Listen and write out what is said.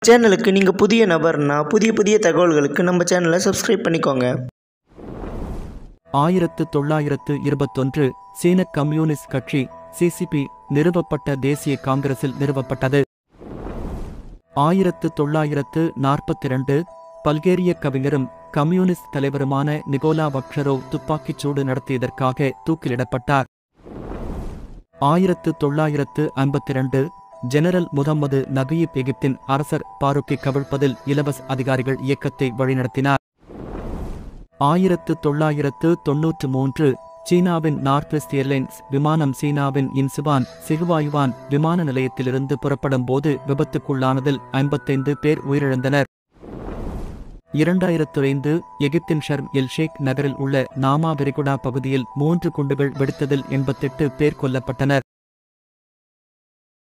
சேனலுக்கு நீங்கள் புதிய நபர்னா புதிய புதிய தகவல்களுக்கு நம்ம சேனலை சப்ஸ்கிரைப் பண்ணிக்கோங்க ஆயிரத்து தொள்ளாயிரத்து இருபத்தொன்று சீன கம்யூனிஸ்ட் கட்சி சிசிபி நிறுவப்பட்ட தேசிய காங்கிரஸில் நிறுவப்பட்டது ஆயிரத்து தொள்ளாயிரத்து நாற்பத்தி இரண்டு பல்கேரிய கவிஞரும் கம்யூனிஸ்ட் தலைவருமான நிகோலா வக்ஷரோவ் துப்பாக்கிச் சூடு நடத்தியதற்காக தூக்கிலிடப்பட்டார் ஆயிரத்து தொள்ளாயிரத்து ஐம்பத்தி இரண்டு ஜெனரல் முகம்மது நபீப் எகிப்தின் அரசர் பாருக்கை கவிழ்ப்பதில் இலவச அதிகாரிகள் இயக்கத்தை வழிநடத்தினார் ஆயிரத்து தொள்ளாயிரத்து தொன்னூற்று மூன்று சீனாவின் நார்த்வெஸ்ட் ஏர்லைன்ஸ் விமானம் சீனாவின் இன்சுவான் சிகுவாயுவான் விமான நிலையத்திலிருந்து புறப்படும் போது விபத்துக்குள்ளானதில் ஐம்பத்தைந்து பேர் உயிரிழந்தனர் இரண்டாயிரத்து ஐந்து எகிப்தின் ஷர்ம் எல் ஷேக் நகரில் உள்ள நாமா விரிகுடா பகுதியில் மூன்று குண்டுகள் வெடித்ததில் எண்பத்தெட்டு பேர் கொல்லப்பட்டனர்